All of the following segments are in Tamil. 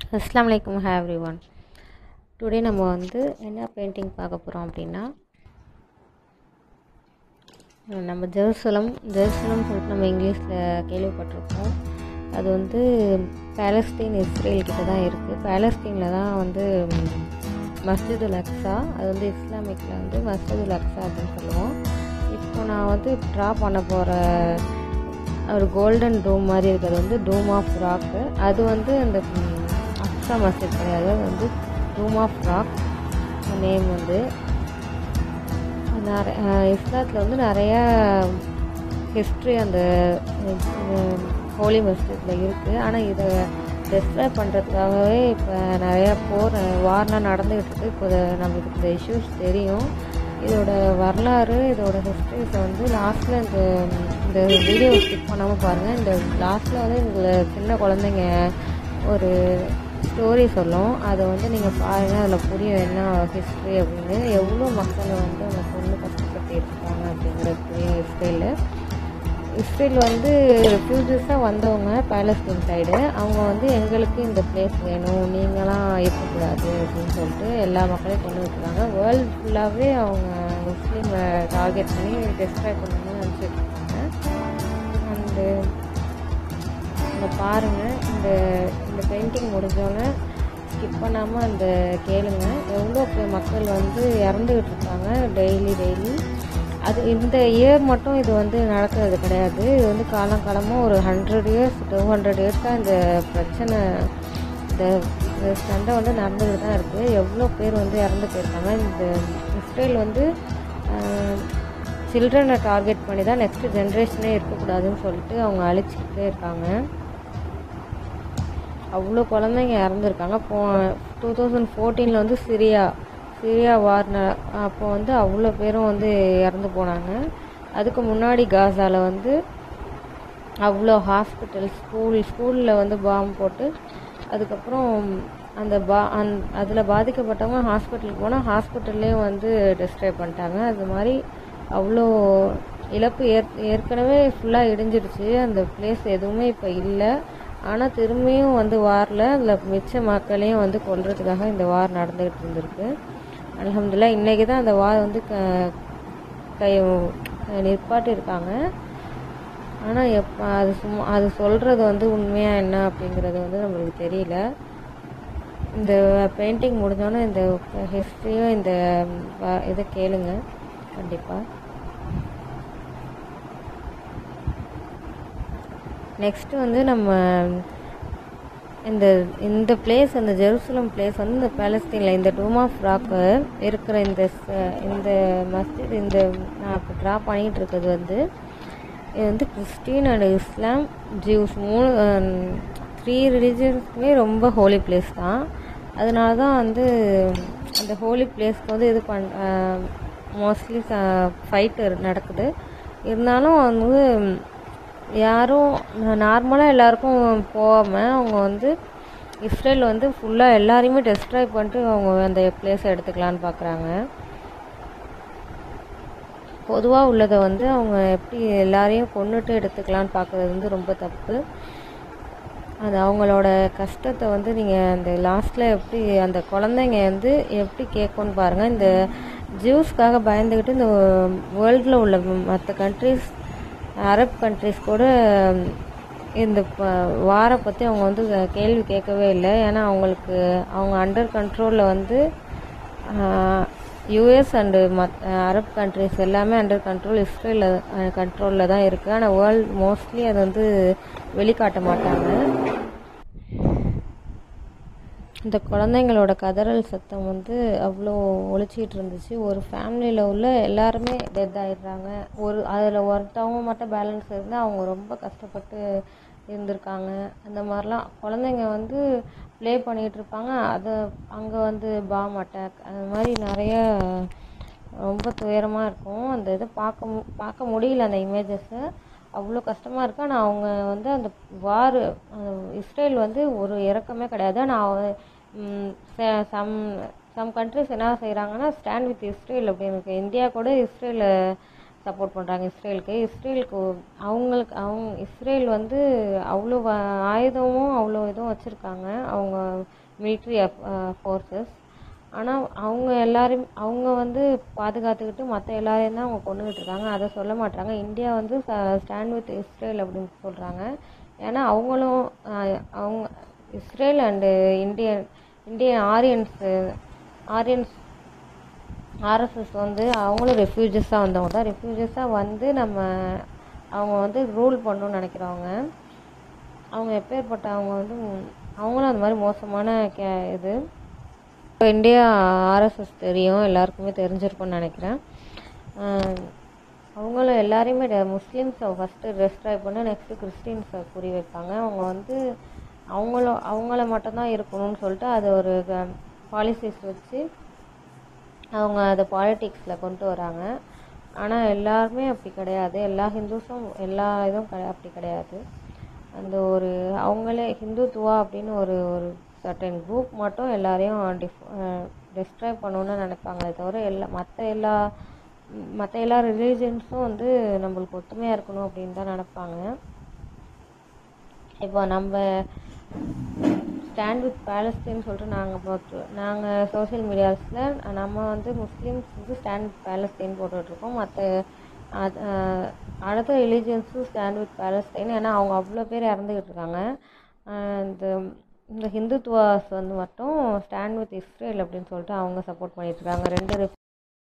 அஸ்லாம் வலைக்கம் ஹே எவ்ரி ஒன் டுடே நம்ம வந்து என்ன பெயிண்டிங் பார்க்க போகிறோம் அப்படின்னா நம்ம ஜெருசலம் ஜெருசலம் சொல்லிட்டு நம்ம இங்கிலீஷில் கேள்விப்பட்டிருக்கோம் அது வந்து பேலஸ்தீன் இஸ்ரேல் கிட்ட தான் இருக்குது பேலஸ்தீனில் தான் வந்து மஸ்ஜிதுல் அக்ஸா அது வந்து இஸ்லாமிக்கில் வந்து மஸ்ஜிதுல் அக்ஸா அப்படின்னு சொல்லுவோம் இப்போ நான் வந்து ட்ரா பண்ண போகிற ஒரு கோல்டன் டோம் மாதிரி இருக்கிறது வந்து டோம் ஆஃப் ராக்கு அது வந்து அந்த அக்ஸா மஸ்ஜித் கிடையாது அது வந்து டோம் ஆஃப் ராக் நேம் வந்து நிறைய இஸ்லாத்தில் வந்து நிறையா ஹிஸ்ட்ரி அந்த ஹோலி மஸ்ஜித்தில் இருக்குது ஆனால் இதை டிஸ்கிரைப் பண்ணுறதுக்காகவே இப்போ நிறையா போர் வார்லாம் நடந்துக்கிட்டு இருக்குது இப்போ நம்மளுக்கு இந்த இஷ்யூஸ் தெரியும் இதோட வரலாறு இதோட ஹிஸ்ட்ரிஸை வந்து லாஸ்ட்டில் இந்த இந்த வீடியோ ஸ்கிப் பண்ணாமல் பாருங்கள் இந்த லாஸ்ட்டில் வந்து இதில் சின்ன குழந்தைங்க ஒரு ஸ்டோரி சொல்லும் அதை வந்து நீங்கள் பாருங்கள் அதில் புரியும் என்ன ஹிஸ்ட்ரி அப்படின்னு எவ்வளோ மக்கள் வந்து அந்த பொண்ணு கஷ்டப்பட்டு இருக்காங்க அப்படிங்கிறது புரியும் இஸ்ரேலில் இஸ்ரேல் வந்து ரெஃப்யூஜஸாக வந்தவங்க பேலஸ்தீன் சைடு அவங்க வந்து எங்களுக்கு இந்த பிளேஸ் வேணும் நீங்களாம் இருக்கக்கூடாது அப்படின்னு சொல்லிட்டு எல்லா மக்களையும் கொண்டு வந்துருக்காங்க வேர்ல்டு ஃபுல்லாகவே அவங்க முஸ்லீமை டார்கெட் பண்ணி டிஸ்ட்ராய் பண்ணணும்னு நினச்சிட்டு இருக்காங்க அண்டு இந்த பாருங்கள் இந்த இந்த பெயிண்டிங் முடிஞ்சோன்னே ஸ்கிப் பண்ணாமல் அந்த கேளுங்க எவ்வளோ மக்கள் வந்து இறந்துக்கிட்டு இருக்காங்க டெய்லி டெய்லி அது இந்த இயர் மட்டும் இது வந்து நடக்கிறது கிடையாது இது வந்து காலம் காலமாக ஒரு ஹண்ட்ரட் இயர்ஸ் டூ ஹண்ட்ரட் இயர்ஸாக இந்த பிரச்சனை இந்த சண்டை வந்து நடந்துக்கிட்டு தான் இருக்குது எவ்வளோ பேர் வந்து இறந்து போயிருக்காங்க இந்த இஸ்ரேல் வந்து சில்ட்ரனை டார்கெட் பண்ணி தான் நெக்ஸ்ட் ஜென்ரேஷனே இருக்கக்கூடாதுன்னு சொல்லிட்டு அவங்க அழிச்சிக்கிட்டே இருக்காங்க அவ்வளோ குழந்தைங்க இறந்துருக்காங்க போ டூ தௌசண்ட் ஃபோர்டீனில் வந்து சிரியா சிரியா வார் அப்போ வந்து அவ்வளோ பேரும் வந்து இறந்து போனாங்க அதுக்கு முன்னாடி காசாவில் வந்து அவ்வளோ ஹாஸ்பிட்டல் ஸ்கூல் ஸ்கூலில் வந்து பாம்பு போட்டு அதுக்கப்புறம் அந்த பா அந் அதில் பாதிக்கப்பட்டவங்க ஹாஸ்பிட்டலுக்கு போனால் ஹாஸ்பிட்டல்லையும் வந்து டிஸ்ட்ரைப் பண்ணிட்டாங்க அது மாதிரி அவ்வளோ இழப்பு ஏற் ஏற்கனவே ஃபுல்லாக இடிஞ்சிருச்சு அந்த பிளேஸ் எதுவுமே இப்போ இல்லை ஆனால் திரும்பியும் வந்து வாரில் அதில் மிச்ச மக்களையும் வந்து கொல்றதுக்காக இந்த வார் நடந்துகிட்டு இருந்திருக்கு அலமதுல்லா இன்றைக்கி தான் அந்த வார் வந்து க கை நிற்பாட்டி இருக்காங்க ஆனால் எப்போ அது சும்மா அது சொல்கிறது வந்து உண்மையாக என்ன அப்படிங்கிறது வந்து நம்மளுக்கு தெரியல இந்த பெயிண்டிங் முடிஞ்சோன்னே இந்த ஹிஸ்ட்ரியும் இந்த இதை கேளுங்க கண்டிப்பாக நெக்ஸ்ட்டு வந்து நம்ம இந்த இந்த பிளேஸ் இந்த ஜெருசலம் பிளேஸ் வந்து இந்த பேலஸ்தீனில் இந்த டூம் ஆஃப் ராக்கு இருக்கிற இந்த இந்த மஸ்ஜித் இந்த நான் இப்போ ட்ரா பண்ணிகிட்டு இருக்கிறது வந்து இது வந்து கிறிஸ்டின் அண்ட் இஸ்லாம் ஜியூஸ் மூணு த்ரீ ரிலிஜன்ஸுமே ரொம்ப ஹோலி பிளேஸ் தான் அதனால தான் வந்து அந்த ஹோலி பிளேஸ்க்கு வந்து இது பண் மோஸ்ட்லி ஃபைட்டு நடக்குது இருந்தாலும் வந்து யாரும் நார்மலாக எல்லாருக்கும் போகாமல் அவங்க வந்து இஸ்ரேல் வந்து ஃபுல்லாக எல்லாரையுமே டெஸ்ட்ராய் பண்ணிட்டு அவங்க அந்த பிளேஸை எடுத்துக்கலான்னு பார்க்குறாங்க பொதுவாக உள்ளதை வந்து அவங்க எப்படி எல்லாரையும் கொண்டுட்டு எடுத்துக்கலான்னு பார்க்குறது வந்து ரொம்ப தப்பு அது அவங்களோட கஷ்டத்தை வந்து நீங்கள் அந்த லாஸ்ட்டில் எப்படி அந்த குழந்தைங்க வந்து எப்படி கேட்கும்னு பாருங்கள் இந்த ஜூஸ்க்காக பயந்துக்கிட்டு இந்த வேர்ல்டில் உள்ள மற்ற கண்ட்ரிஸ் அரப் கண்ட்ரிஸ் கூட இந்த வாரை பற்றி அவங்க வந்து கேள்வி கேட்கவே இல்லை ஏன்னா அவங்களுக்கு அவங்க அண்டர் கண்ட்ரோலில் வந்து US and mid Arab countries எல்லாமே அண்டர் கண்ட்ரோல் இஸ்ரேலில் கண்ட்ரோலில் தான் இருக்குது ஆனால் வேர்ல்ட் மோஸ்ட்லி அதை வந்து வெளிக்காட்ட மாட்டாங்க இந்த குழந்தைங்களோட கதறல் சத்தம் வந்து அவ்வளோ ஒழிச்சிக்கிட்டு இருந்துச்சு ஒரு ஃபேமிலியில் உள்ள எல்லாருமே டெத் ஆகிடுறாங்க ஒரு அதில் ஒருத்தவங்க மட்டும் பேலன்ஸ் இருந்தால் அவங்க ரொம்ப கஷ்டப்பட்டு இருந்திருக்காங்க அந்த மாதிரிலாம் குழந்தைங்க வந்து ப்ளே பண்ணிகிட்டு இருப்பாங்க அதை அங்கே வந்து பாம் அட்டாக் அந்த மாதிரி நிறைய ரொம்ப துயரமாக இருக்கும் அந்த இதை பார்க்க பார்க்க முடியல அந்த இமேஜஸை அவ்வளோ கஷ்டமாக இருக்குது ஆனால் அவங்க வந்து அந்த வார் இஸ்ரேல் வந்து ஒரு இறக்கமே கிடையாது ஆனால் சம் சம் கண்ட்ரிஸ் என்ன செய்கிறாங்கன்னா ஸ்டாண்ட் வித் இஸ்ரேல் அப்படின்னு இருக்கு இந்தியா கூட இஸ்ரேலை சப்போர்ட் பண்ணுறாங்க இஸ்ரேலுக்கு இஸ்ரேலுக்கு அவங்களுக்கு அவங்க இஸ்ரேல் வந்து அவ்வளோ வ- ஆயுதமும் அவ்வளோ இதுவும் வச்சுருக்காங்க அவங்க மிலிட்ரி ஃபோர்ஸஸ் ஆனால் அவங்க எல்லாரும் அவங்க வந்து பாதுகாத்துக்கிட்டு மற்ற எல்லாரையும் தான் அவங்க கொண்டுகிட்டு இருக்காங்க அதை சொல்ல மாட்டாங்க இந்தியா வந்து ஸ்டாண்ட் வித் இஸ்ரேல் அப்படின்னு சொல்கிறாங்க ஏன்னா அவங்களும் அஹ், அவங்க Israel and Indian Indian Aryans Aryans RSS வந்து அவங்களும் ரெஃப்யூஜஸாக வந்தவங்க தான் ரெஃப்யூஜஸாக வந்து நம்ம அவங்க வந்து ரூல் பண்ணணும்னு நினைக்கிறவங்க அவங்க எப்பேற்பட்ட அவங்க வந்து ம், அவங்களும் அந்த மாதிரி மோசமான கே இது இப்போ இந்தியா ஆர்எஸ்எஸ் தெரியும் எல்லாருக்குமே தெரிஞ்சிருக்கும்னு நினைக்கிறேன் அஹ், அவங்களும் எல்லாரையுமே ட- முஸ்லீம்ஸை ஃபஸ்ட்டு ரெஸ்ட்ராய் பண்ண நெக்ஸ்ட்டு கிறிஸ்டின்ஸை குறி வைப்பாங்க அவங்க வந்து அவங்கள அவங்கள மட்டும்தான் இருக்கணும்னு சொல்லிட்டு அது ஒரு பாலிசிஸ் வச்சு அவங்க அதை பாலிட்டிக்ஸில் கொண்டு வராங்க ஆனால் எல்லாருமே அப்படி கிடையாது எல்லா ஹிந்துஸும் எல்லா இதுவும் கிடை அப்படி கிடையாது அந்த ஒரு அவங்களே ஹிந்துத்துவா அப்படின்னு ஒரு ஒரு சர்டன் குரூப் மட்டும் எல்லாரையும் டிஃப் டிஸ்ட்ராய் பண்ணணும்னு நினைப்பாங்களே தவிர எல்லா மற்ற எல்லா மற்ற எல்லா ரிலீஜன்ஸும் வந்து நம்மளுக்கு ஒத்துமையாக இருக்கணும் அப்படின்னு தான் நினைப்பாங்க இப்போ நம்ம ஸ்டாண்ட் வித் பேலஸ்தீன் சொல்லிட்டு நாங்கள் போட்டு நாங்கள் சோஷியல் மீடியாஸில் நம்ம வந்து முஸ்லீம்ஸ் வந்து ஸ்டாண்ட் வித் பேலஸ்தீன் போட்டுட்ருக்கோம் மற்ற அடுத்த ரிலீஜியன்ஸும் ஸ்டாண்ட் வித் பேலஸ்தீன் ஏன்னா அவங்க அவ்வளோ பேர் இறந்துக்கிட்டு இருக்காங்க அஹ் இந்த இந்த ஹிந்துத்துவாஸ் வந்து மட்டும் ஸ்டாண்ட் வித் இஸ்ரேல் அப்படின்னு சொல்லிட்டு அவங்க சப்போர்ட் பண்ணிட்டு இருக்காங்க ரெண்டு ரெஃப்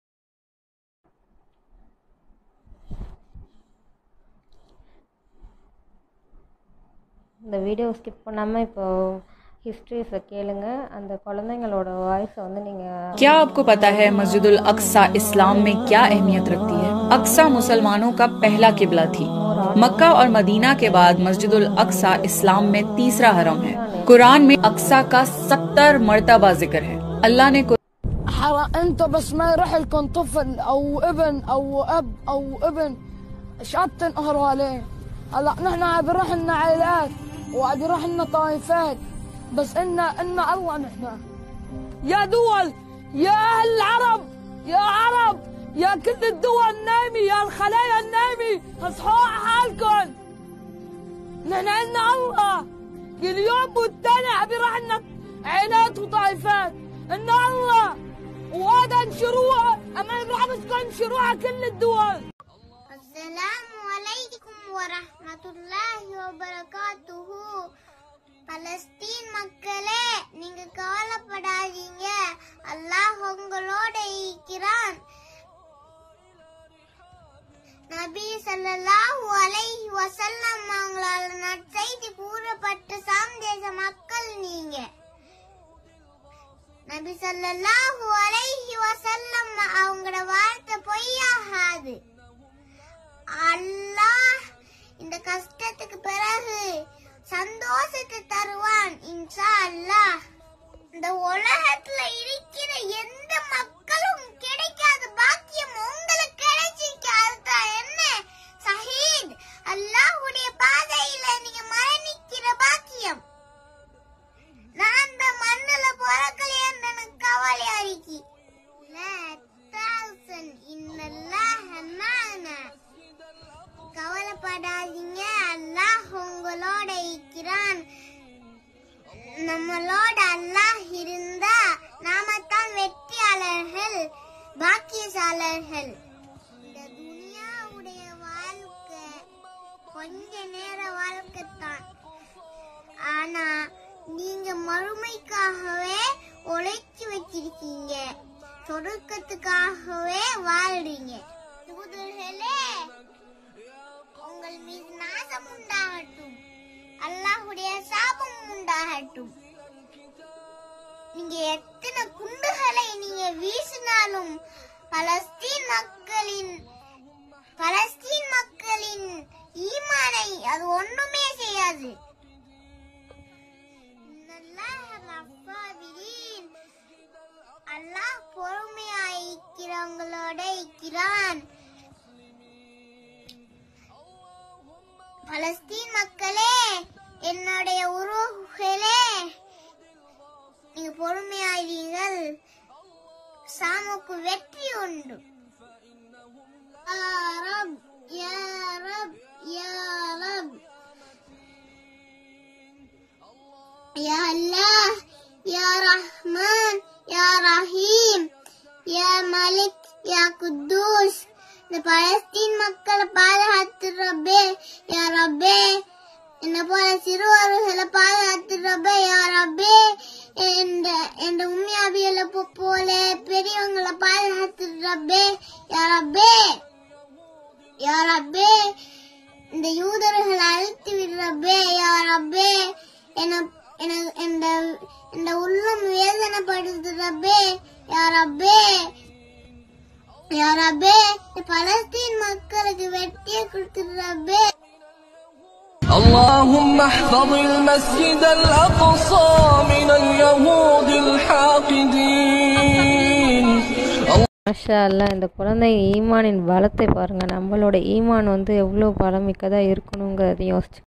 இந்த வீடியோ ஸ்கிப் பண்ணாமல் இப்போ ஹிஸ்ட்ரிஸை கேளுங்க அந்த குழந்தைங்களோட வாய்ஸை வந்து நீங்கள் क्या आपको पता है मस्जिदुल अक्सा इस्लाम में क्या अहमियत रखती है अक्सा मुसलमानों का पहला किबला थी मक्का और मदीना के बाद मस्जिदुल अक्सा इस्लाम में तीसरा हरम है कुरान में अक्सा का सत्तर मर्तबा जिक्र है अल्लाह ने कुरान حرا انت بس ما يروح لكم طفل او ابن او اب او ابن شاد تنقهروا عليه هلا نحن عم بيروح لنا عائلات وعم بيروح لنا طائفات بس إنا إنا الله نحن يا دول يا اهل العرب يا عرب يا كل الدول النايمة يا الخلايا النايمة اصحوا على حالكم نحن عنا الله كل يوم والتاني عم بيروح لنا عائلات وطائفات ان الله وهذا انشروها اما نروح بس انشروها كل الدول அஸ்ஸலாமு அலைக்கும் வரஹ்மத்துல்லாஹி வபரகாத்துஹு பலஸ்தீன் மக்களே நீங்க கவலைப்படாதீங்க அல்லாஹ் உங்களோட இருக்கிறான் நபி ஸல்லல்லாஹு அலைஹி வஸல்லம் அவங்களால நற்செய்தி கூறப்பட்ட சாந்தேச மக்கள் நீங்க நபி ஸல்லல்லாஹு அலைஹி வஸல்லம் அவங்களோட வார்த்தை பொய்யாகாது அல்லாஹ் இந்த கஷ்டத்துக்கு பிறகு சந்தோஷத்தை தருவான் இன்ஷா அல்லாஹ் இந்த உலகத்துல இருக்கிற எந்த மக்களும் கிடைக்காத பாக்கியம் உங்களுக்கு கிடைச்சிருக்கு அதுதான் என்ன சஹீத் அல்லாஹ்வுடைய பாதையில நீங்க மரணிக்கிற பாக்கியம் நான் இந்த மண்ணுல பிறக்கலையான்னு எனக்கு கவலையா இருக்கு لا تحزن إن الله معنا கவலைப்படாதீங்க அல்லாஹ் உங்களோட இருக்கிறான் நம்மளோட அல்லாஹ் இருந்தா நாம தான் வெற்றியாளர்கள் பாக்கியசாலர்கள் இந்த துனியாவுடைய வாழ்க்கை கொஞ்ச நேர வாழ்க்கை தான் ஆனா நீங்க மறுமைக்காகவே உழைச்சு வச்சிருக்கீங்க சொருக்கத்துக்காகவே வாழ்றீங்க தூதர்களே உங்கள் மீது நாசம் உண்டாகட்டும் அல்லாஹுடைய சாபம் உண்டாகட்டும் நீங்க எத்தனை குண்டுகளை நீங்க வீசினாலும் பலஸ்தீன் மக்களின் பலஸ்தீன் மக்களின் ஈமானை அது ஒண்ணுமே செய்யாது இன்னல்லாஹ மஃபாபிரீன். அல்லாஹ் பொறுமையாயிருக்கிறவங்களோட இருக்கிறான் பலஸ்தீன் மக்களே என்னுடைய உறவுகளே நீங்க பொறுமையாயிருங்கள் சாமுக்கு வெற்றி உண்டு رب يا رب يا رب يا الله يا رحمن يا رحيم يا ملك يا قدوس இந்த பலஸ்தீன் மக்களை பாதுகாத்து ரப்பே யா ரப்பே என்ன போல சிறுவர்களை பாதுகாத்து ரப்பே யா ரப்பே இந்த இந்த உண்மையாவியல போல பெரியவங்களை பாதுகாத்து ரப்பே யா ரப்பே யா ரப்பே இந்த யூதர்களை அழித்து விடுறப்பே யா ரப்பே என என- இந்த இந்த உள்ளம் வேதனைப்படுத்துறப்பே யா ரப்பே யா ரப்பே இந்த பலஸ்தீன் மக்களுக்கு வெட்டியை கொடுத்துடுறப்பே اللهم احفظ المسجد الأقصى من اليهود الحاقدين மாஷா அல்லா இந்த குழந்தை ஈமானின் பலத்தை பாருங்கள் நம்மளோட ஈமான் வந்து எவ்வளோ பலமிக்கதாக இருக்கணுங்கிறதையும் யோசிச்சு